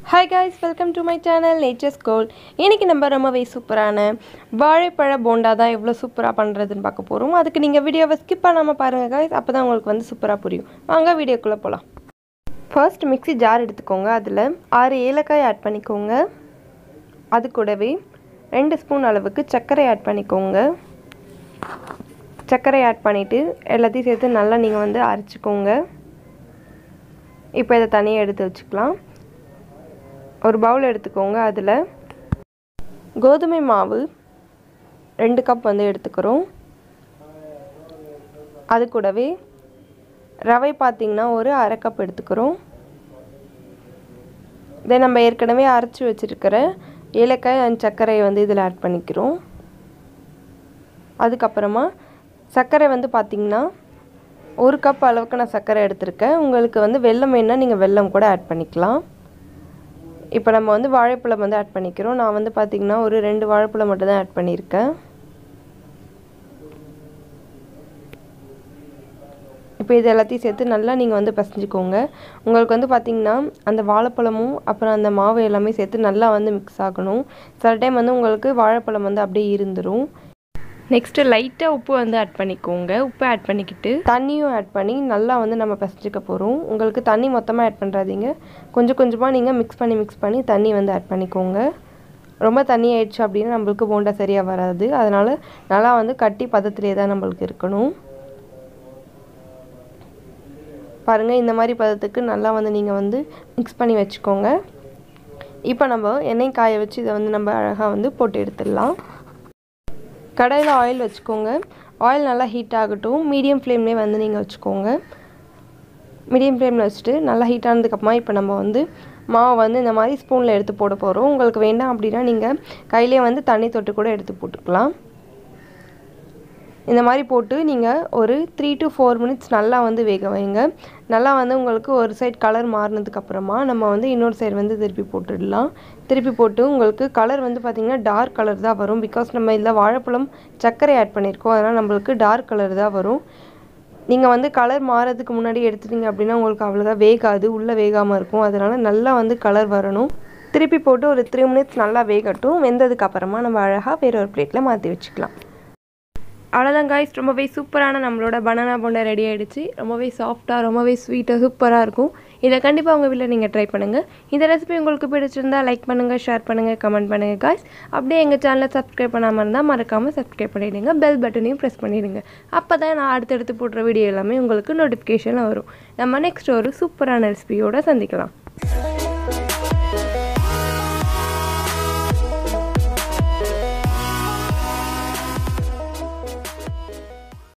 hi guys welcome to my channel Nature's Goal இன்றைக்கி நம்ம ரொம்பவே சூப்பரான வாழைப்பழ போண்டா தான் எவ்வளோ சூப்பராக பண்ணுறதுன்னு பார்க்க போகிறோம் அதுக்கு நீங்கள் வீடியோவை ஸ்கிப் பண்ணாமல் பாருங்கள் guys அப்போ தான் உங்களுக்கு வந்து சூப்பராக புரியும் வாங்க வீடியோக்குள்ளே போகலாம் ஃபர்ஸ்ட் மிக்ஸி ஜார் எடுத்துக்கோங்க அதில் ஆறு ஏலக்காய் ஆட் பண்ணிக்கோங்க அது கூடவே ரெண்டு ஸ்பூன் அளவுக்கு சர்க்கரை ஆட் பண்ணிக்கோங்க சர்க்கரை ஆட் பண்ணிவிட்டு எல்லாத்தையும் சேர்த்து நல்லா நீங்கள் வந்து அரைச்சிக்கோங்க இப்போ இதை தனியாக எடுத்து வச்சுக்கலாம் ஒரு பவுல் எடுத்துக்கோங்க அதில் கோதுமை மாவு ரெண்டு கப் வந்து எடுத்துக்கிறோம் அது கூடவே ரவை பார்த்திங்கன்னா ஒரு அரை கப் எடுத்துக்கிறோம் இதை நம்ம ஏற்கனவே அரைச்சி வச்சுருக்கிற ஏலக்காய் அண்ட் சர்க்கரையை வந்து இதில் ஆட் பண்ணிக்கிறோம் அதுக்கப்புறமா சர்க்கரை வந்து பார்த்திங்கன்னா ஒரு கப் அளவுக்கு நான் சர்க்கரை எடுத்திருக்கேன் உங்களுக்கு வந்து வெல்லம் வேணுன்னா நீங்கள் வெல்லம் கூட ஆட் பண்ணிக்கலாம் இப்போ நம்ம வந்து வாழைப்பழம் வந்து ஆட் பண்ணிக்கிறோம் நான் வந்து பார்த்திங்கன்னா ஒரு ரெண்டு வாழைப்பழம் மட்டும் தான் ஆட் பண்ணியிருக்கேன் இப்போ இது எல்லாத்தையும் சேர்த்து நல்லா நீங்கள் வந்து பசஞ்சிக்கோங்க உங்களுக்கு வந்து பார்த்திங்கன்னா அந்த வாழைப்பழமும் அப்புறம் அந்த மாவு எல்லாமே சேர்த்து நல்லா வந்து மிக்ஸ் ஆகணும் சில டைம் வந்து உங்களுக்கு வாழைப்பழம் வந்து அப்படியே இருந்துடும் நெக்ஸ்ட்டு லைட்டாக உப்பு வந்து ஆட் பண்ணிக்கோங்க உப்பு ஆட் பண்ணிக்கிட்டு தண்ணியும் ஆட் பண்ணி நல்லா வந்து நம்ம பசஞ்சிக்க போகிறோம் உங்களுக்கு தண்ணி மொத்தமாக ஆட் பண்ணுறாதீங்க கொஞ்சம் கொஞ்சமாக நீங்கள் மிக்ஸ் பண்ணி மிக்ஸ் பண்ணி தண்ணி வந்து ஆட் பண்ணிக்கோங்க ரொம்ப தண்ணி ஆயிடுச்சு அப்படின்னா நம்மளுக்கு போண்டா சரியாக வராது அதனால் நல்லா வந்து கட்டி பதத்திலே தான் நம்மளுக்கு இருக்கணும் பாருங்கள் இந்த மாதிரி பதத்துக்கு நல்லா வந்து நீங்கள் வந்து மிக்ஸ் பண்ணி வச்சுக்கோங்க இப்போ நம்ம எண்ணெய் காய வச்சு இதை வந்து நம்ம அழகாக வந்து போட்டு எடுத்துடலாம் கடையில் ஆயில் வச்சுக்கோங்க ஆயில் நல்லா ஹீட் ஆகட்டும் மீடியம் ஃப்ளேம்லேயே வந்து நீங்கள் வச்சுக்கோங்க மீடியம் ஃப்ளேமில் வச்சுட்டு நல்லா ஹீட் ஆனதுக்கப்புறமா இப்போ நம்ம வந்து மாவை வந்து இந்த மாதிரி ஸ்பூனில் எடுத்து போட போகிறோம் உங்களுக்கு வேண்டாம் அப்படின்னா நீங்கள் கையிலே வந்து தண்ணி தொட்டு கூட எடுத்து போட்டுக்கலாம் இந்த மாதிரி போட்டு நீங்கள் ஒரு த்ரீ டு ஃபோர் மினிட்ஸ் நல்லா வந்து வேக வைங்க நல்லா வந்து உங்களுக்கு ஒரு சைட் கலர் மாறினதுக்கப்புறமா நம்ம வந்து இன்னொரு சைடு வந்து திருப்பி போட்டுடலாம் திருப்பி போட்டு உங்களுக்கு கலர் வந்து பார்த்திங்கன்னா டார்க் கலர் தான் வரும் பிகாஸ் நம்ம இதில் வாழைப்பழம் சர்க்கரை ஆட் பண்ணியிருக்கோம் அதனால் நம்மளுக்கு டார்க் கலர் தான் வரும் நீங்கள் வந்து கலர் மாறதுக்கு முன்னாடி எடுத்துட்டீங்க அப்படின்னா உங்களுக்கு அவ்வளோதா வேகாது உள்ளே வேகாமல் இருக்கும் அதனால் நல்லா வந்து கலர் வரணும் திருப்பி போட்டு ஒரு த்ரீ மினிட்ஸ் நல்லா வேகட்டும் வெந்ததுக்கு அப்புறமா நம்ம அழகாக வேற ஒரு பிளேட்டில் மாற்றி வச்சுக்கலாம் அவ்வளோதான் காய்ஸ் ரொம்பவே சூப்பரான நம்மளோட பனானா போண்டா ரெடி ஆகிடுச்சு ரொம்பவே சாஃப்டாக ரொம்பவே ஸ்வீட்டாக சூப்பராக இருக்கும் இதை கண்டிப்பாக உங்கள் வீட்டில் நீங்கள் ட்ரை பண்ணுங்கள் இந்த ரெசிபி உங்களுக்கு பிடிச்சிருந்தா லைக் பண்ணுங்கள் ஷேர் பண்ணுங்கள் கமெண்ட் பண்ணுங்கள் காய்ஸ் அப்படியே எங்கள் சேனலை சப்ஸ்கிரைப் பண்ணாமல் இருந்தால் மறக்காமல் சப்ஸ்கிரைப் பண்ணிவிடுங்க பெல் பட்டனையும் ப்ரெஸ் பண்ணிவிடுங்க அப்போ தான் நான் அடுத்தடுத்து போடுற வீடியோ எல்லாமே உங்களுக்கு நோட்டிஃபிகேஷனில் வரும் நம்ம நெக்ஸ்ட் ஒரு சூப்பரான ரெசிபியோடு சந்திக்கலாம்